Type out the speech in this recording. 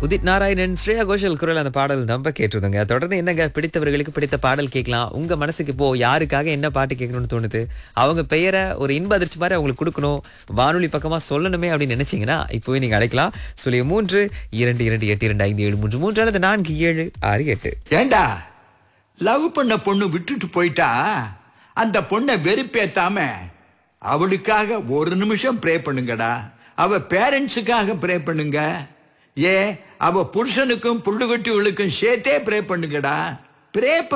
உதித் நாராயணன் ஸ்ரேயா கோஷல் குரல் அந்த பாடல் நம்ம கேட்டிருந்தோங்க தொடர்ந்து என்னங்க பிடித்தவர்களுக்கு பிடித்த பாடல் கேட்கலாம் உங்க மனசுக்கு இப்போ யாருக்காக என்ன பாட்டு கேட்கணும்னு தோணுது அவங்க பெயரை ஒரு இன்ப அதிர்ச்சி மாதிரி அவங்களுக்கு கொடுக்கணும் வானொலி பக்கமா சொல்லணுமே அப்படின்னு நினைச்சீங்கன்னா இப்போவே நீங்க அழைக்கலாம் சொல்லிய மூன்று இரண்டு இரண்டு எட்டு இரண்டு ஐந்து ஏழு மூன்று மூன்று அல்லது நான்கு ஏழு ஆறு எட்டு ஏண்டா லவ் பண்ண பொண்ணு விட்டுட்டு போயிட்டா அந்த பொண்ணை வெறுப்பேத்தாம அவளுக்காக ஒரு நிமிஷம் ப்ரே பண்ணுங்கடா அவ பேரண்ட்ஸுக்காக ப்ரே பண்ணுங்க ஏ அவ புருஷனுக்கும் புள்ளுகுட்டிகளுக்கும் சேர்த்தே ப்ரே பண்ணுங்கடா ப்ரே